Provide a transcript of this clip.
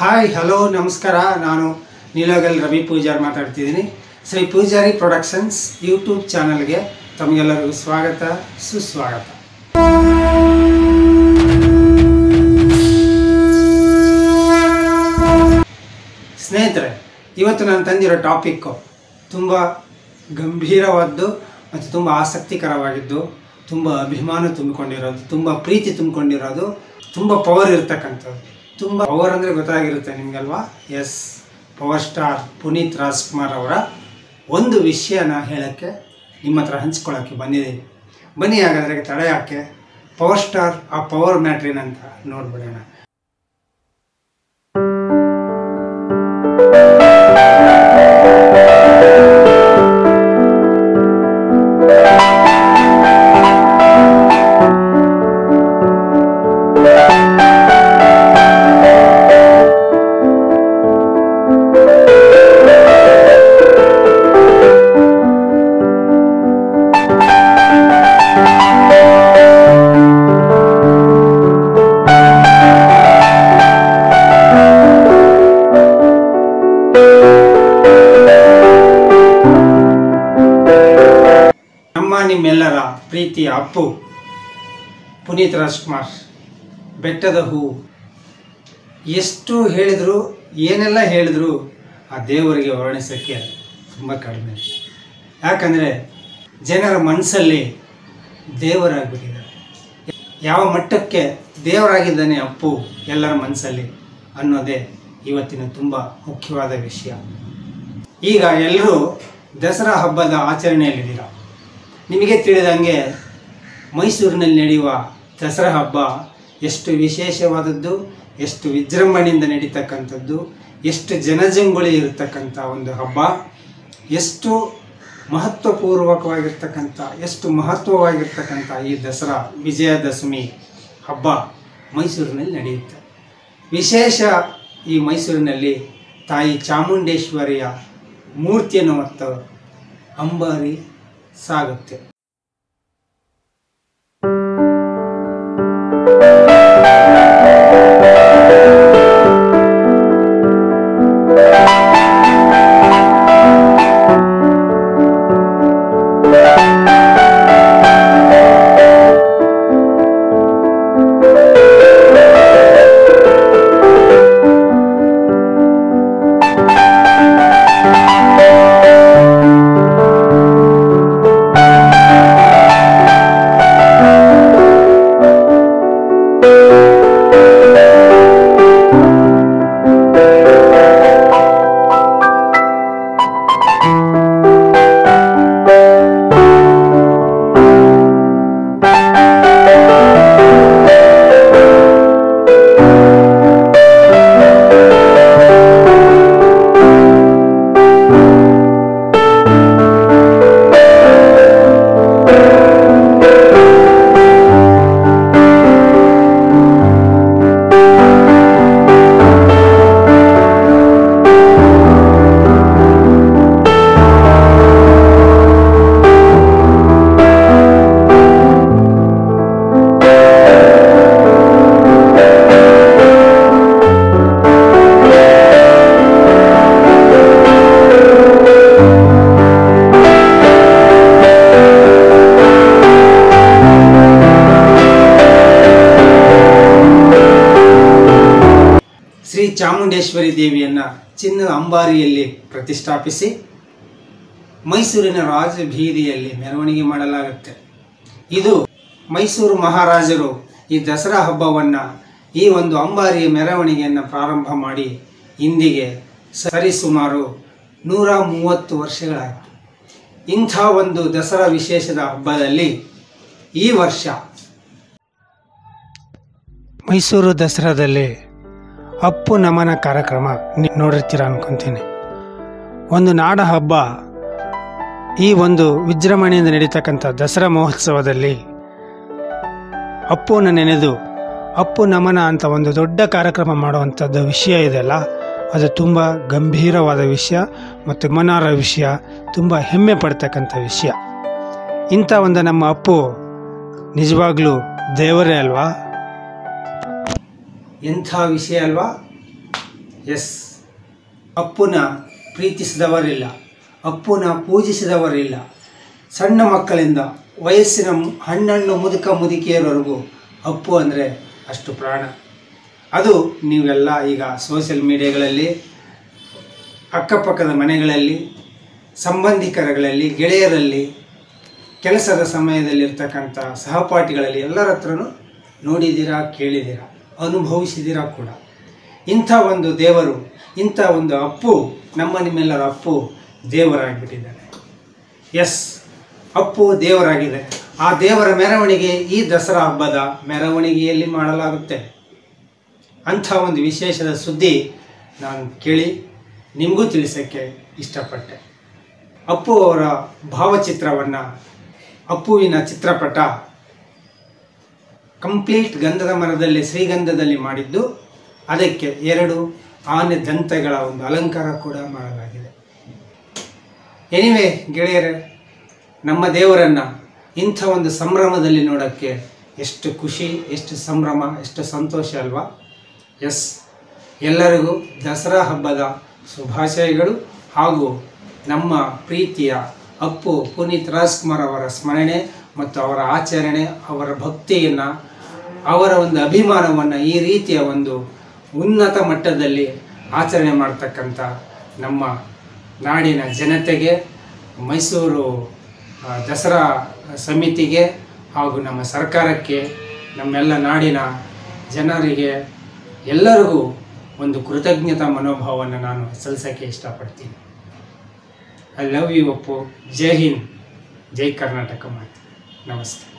hi hello ನಮಸ್ಕಾರ ನಾನು ನೀಲಗಲ್ ರವಿ ಪೂಜಾರ್ ಮಾತಾಡ್ತಿದ್ದೀನಿ ಶ್ರೀ ಪೂಜಾರಿ ಪ್ರೊಡಕ್ಷನ್ಸ್ ಯೂಟ್ಯೂಬ್ ಚಾನಲ್ಗೆ ತಮಗೆಲ್ಲರಿಗೂ ಸ್ವಾಗತ ಸುಸ್ವಾಗತ ಸ್ನೇಹಿತರೆ ಇವತ್ತು ನಾನು ತಂದಿರೋ ಟಾಪಿಕ್ಕು ತುಂಬ ಗಂಭೀರವಾದ್ದು ಮತ್ತು ತುಂಬ ಆಸಕ್ತಿಕರವಾಗಿದ್ದು ತುಂಬ ಅಭಿಮಾನ ತುಂಬಿಕೊಂಡಿರೋದು ತುಂಬ ಪ್ರೀತಿ ತುಂಬಿಕೊಂಡಿರೋದು ತುಂಬ ಪವರ್ ಇರ್ತಕ್ಕಂಥದ್ದು ತುಂಬ ಪವರ್ ಅಂದರೆ ಗೊತ್ತಾಗಿರುತ್ತೆ ನಿಮಗಲ್ವಾ yes power star Puneeth Rajkumar ಅವರ ಒಂದು ವಿಷಯನ ಹೇಳೋಕ್ಕೆ ನಿಮ್ಮ ಹತ್ರ ಹಂಚ್ಕೊಳ್ಳೋಕ್ಕೆ ಬಂದಿದ್ದೀನಿ ಬನ್ನಿ ಹಾಗಾದ್ರೆ ತಡೆ ಯಾಕೆ ಪವರ್ ಸ್ಟಾರ್ ಆ ಪವರ್ ಮ್ಯಾಟ್ರಿನಂತ ನೋಡ್ಬಿಡೋಣ ನಮ್ಮ ನಿಮ್ಮೆಲ್ಲರ ಪ್ರೀತಿಯ ಅಪ್ಪು ಪುನೀತ್ ರಾಜ್ಕುಮಾರ್ ಬೆಟ್ಟದ ಹೂ ಎಷ್ಟು ಹೇಳಿದ್ರು ಏನೆಲ್ಲ ಹೇಳಿದ್ರು ಆ ದೇವರಿಗೆ ವರ್ಣಿಸೋಕ್ಕೆ ತುಂಬ ಕಡಿಮೆ ಯಾಕಂದರೆ ಜನರ ಮನಸ್ಸಲ್ಲಿ ದೇವರಾಗ್ಬಿಟ್ಟಿದ್ದಾರೆ ಯಾವ ಮಟ್ಟಕ್ಕೆ ದೇವರಾಗಿದ್ದಾನೆ ಅಪ್ಪು ಎಲ್ಲರ ಮನಸ್ಸಲ್ಲಿ ಅನ್ನೋದೇ ಇವತ್ತಿನ ತುಂಬ ಮುಖ್ಯವಾದ ವಿಷಯ ಈಗ ಎಲ್ಲರೂ ದಸರಾ ಹಬ್ಬದ ಆಚರಣೆಯಲ್ಲಿದ್ದೀರ ನಿಮಗೆ ತಿಳಿದಂಗೆ ಮೈಸೂರಿನಲ್ಲಿ ನಡೆಯುವ ದಸರಾ ಹಬ್ಬ ಎಷ್ಟು ವಿಶೇಷವಾದದ್ದು ಎಷ್ಟು ವಿಜೃಂಭಣೆಯಿಂದ ನಡೀತಕ್ಕಂಥದ್ದು ಎಷ್ಟು ಜನಜಂಗುಳಿ ಇರತಕ್ಕಂಥ ಒಂದು ಹಬ್ಬ ಎಷ್ಟು ಮಹತ್ವಪೂರ್ವಕವಾಗಿರ್ತಕ್ಕಂಥ ಎಷ್ಟು ಮಹತ್ವವಾಗಿರ್ತಕ್ಕಂಥ ಈ ದಸರಾ ವಿಜಯದಶಮಿ ಹಬ್ಬ ಮೈಸೂರಿನಲ್ಲಿ ನಡೆಯುತ್ತೆ ವಿಶೇಷ ಈ ಮೈಸೂರಿನಲ್ಲಿ ತಾಯಿ ಚಾಮುಂಡೇಶ್ವರಿಯ ಮೂರ್ತಿಯನ್ನು ಹೊತ್ತು ಅಂಬಾರಿ ಸಾಗುತ್ತೆ ಶ್ರೀ ಚಾಮುಂಡೇಶ್ವರಿ ದೇವಿಯನ್ನು ಚಿನ್ನದ ಅಂಬಾರಿಯಲ್ಲಿ ಪ್ರತಿಷ್ಠಾಪಿಸಿ ಮೈಸೂರಿನ ರಾಜಬೀದಿಯಲ್ಲಿ ಮೆರವಣಿಗೆ ಮಾಡಲಾಗುತ್ತೆ ಇದು ಮೈಸೂರು ಮಹಾರಾಜರು ಈ ದಸರಾ ಹಬ್ಬವನ್ನು ಈ ಒಂದು ಅಂಬಾರಿಯ ಮೆರವಣಿಗೆಯನ್ನು ಪ್ರಾರಂಭ ಮಾಡಿ ಇಂದಿಗೆ ಸರಿಸುಮಾರು ನೂರ ಮೂವತ್ತು ವರ್ಷಗಳಾಯಿತು ಇಂಥ ಒಂದು ದಸರಾ ವಿಶೇಷದ ಹಬ್ಬದಲ್ಲಿ ಈ ವರ್ಷ ಮೈಸೂರು ದಸರಾದಲ್ಲಿ ಅಪ್ಪು ನಮನ ಕಾರ್ಯಕ್ರಮ ನೀವು ನೋಡಿರ್ತೀರ ಅನ್ಕೊಂತೀನಿ ಒಂದು ನಾಡ ಹಬ್ಬ ಈ ಒಂದು ವಿಜೃಂಭಣೆಯಿಂದ ನಡೀತಕ್ಕಂಥ ದಸರಾ ಮಹೋತ್ಸವದಲ್ಲಿ ಅಪ್ಪುನ ನೆನೆದು ಅಪ್ಪು ನಮನ ಅಂತ ಒಂದು ದೊಡ್ಡ ಕಾರ್ಯಕ್ರಮ ಮಾಡುವಂಥದ್ದು ವಿಷಯ ಇದೆಯಲ್ಲ ಅದು ತುಂಬ ಗಂಭೀರವಾದ ವಿಷಯ ಮತ್ತು ಮನಾರ ವಿಷಯ ತುಂಬ ಹೆಮ್ಮೆ ಪಡ್ತಕ್ಕಂಥ ವಿಷಯ ಇಂಥ ಒಂದು ನಮ್ಮ ಅಪ್ಪು ನಿಜವಾಗ್ಲೂ ದೇವರೇ ಅಲ್ವಾ ಎಂಥ ವಿಷಯ ಅಲ್ವಾ ಎಸ್ ಅಪ್ಪುನ ಪ್ರೀತಿಸಿದವರಿಲ್ಲ ಅಪ್ಪುನ ಪೂಜಿಸಿದವರಿಲ್ಲ ಸಣ್ಣ ಮಕ್ಕಳಿಂದ ವಯಸ್ಸಿನ ಮು- ಹಣ್ಣಣ್ಣು ಮುದುಕ ಮುದುಕಿಯರವರೆಗೂ ಅಪ್ಪು ಅಂದರೆ ಅಷ್ಟು ಪ್ರಾಣ ಅದು ನೀವೆಲ್ಲ ಈಗ ಸೋಷಿಯಲ್ ಮೀಡಿಯಾಗಳಲ್ಲಿ ಅಕ್ಕಪಕ್ಕದ ಮನೆಗಳಲ್ಲಿ ಸಂಬಂಧಿಕರುಗಳಲ್ಲಿ ಗೆಳೆಯರಲ್ಲಿ ಕೆಲಸದ ಸಮಯದಲ್ಲಿರ್ತಕ್ಕಂಥ ಸಹಪಾಠಿಗಳಲ್ಲಿ ಎಲ್ಲರ ಹತ್ರನೂ ನೋಡಿದ್ದೀರಾ ಕೇಳಿದ್ದೀರಾ ಅನುಭವಿಸಿದ್ದೀರಾ ಕೂಡ ಇಂಥ ಒಂದು ದೇವರು ಇಂಥ ಒಂದು ಅಪ್ಪು ನಮ್ಮ ನಿಮ್ಮೆಲ್ಲರ ಅಪ್ಪು ದೇವರಾಗಿಬಿಟ್ಟಿದ್ದಾನೆ ಎಸ್ ಅಪ್ಪು ದೇವರಾಗಿದೆ ಆ ದೇವರ ಮೆರವಣಿಗೆ ಈ ದಸರಾ ಹಬ್ಬದ ಮೆರವಣಿಗೆಯಲ್ಲಿ ಮಾಡಲಾಗುತ್ತೆ ಅಂಥ ಒಂದು ವಿಶೇಷದ ಸುದ್ದಿ ನಾನು ಕೇಳಿ ನಿಮಗೂ ತಿಳಿಸೋಕ್ಕೆ ಇಷ್ಟಪಟ್ಟೆ ಅಪ್ಪು ಅವರ ಭಾವಚಿತ್ರವನ್ನು ಅಪ್ಪುವಿನ ಚಿತ್ರಪಟ ಕಂಪ್ಲೀಟ್ ಗಂಧದ ಮರದಲ್ಲಿ ಶ್ರೀಗಂಧದಲ್ಲಿ ಮಾಡಿದ್ದು ಅದಕ್ಕೆ ಎರಡು ಆನೆ ದಂತಗಳ ಒಂದು ಅಲಂಕಾರ ಕೂಡ ಮಾಡಲಾಗಿದೆ ಎನಿವೆ ಗೆಳೆಯರೇ ನಮ್ಮ ದೇವರನ್ನು ಇಂಥ ಒಂದು ಸಂಭ್ರಮದಲ್ಲಿ ನೋಡೋಕ್ಕೆ ಎಷ್ಟು ಖುಷಿ ಎಷ್ಟು ಸಂಭ್ರಮ ಎಷ್ಟು ಸಂತೋಷ ಅಲ್ವಾ ಎಸ್ ಎಲ್ಲರಿಗೂ ದಸರಾ ಹಬ್ಬದ ಶುಭಾಶಯಗಳು ಹಾಗೂ ನಮ್ಮ ಪ್ರೀತಿಯ ಅಪ್ಪು ಪುನೀತ್ ರಾಜ್ಕುಮಾರ್ ಅವರ ಸ್ಮರಣೆ ಮತ್ತು ಅವರ ಆಚರಣೆ ಅವರ ಭಕ್ತಿಯನ್ನು ಅವರ ಒಂದು ಅಭಿಮಾನವನ್ನು ಈ ರೀತಿಯ ಒಂದು ಉನ್ನತ ಮಟ್ಟದಲ್ಲಿ ಆಚರಣೆ ಮಾಡ್ತಕ್ಕಂಥ ನಮ್ಮ ನಾಡಿನ ಜನತೆಗೆ ಮೈಸೂರು ಆ, ದಸರಾ ಸಮಿತಿಗೆ ಹಾಗೂ ನಮ್ಮ ಸರ್ಕಾರಕ್ಕೆ ನಮ್ಮೆಲ್ಲ ನಾಡಿನ ಜನರಿಗೆ ಎಲ್ಲರಿಗೂ ಒಂದು ಕೃತಜ್ಞತಾ ಮನೋಭಾವವನ್ನು ನಾನು ಸಲ್ಲಿಸೋಕ್ಕೆ ಇಷ್ಟಪಡ್ತೀನಿ I love you Appu Jai Hind Jai Karnataka ಮಾತೆ ನಮಸ್ತೆ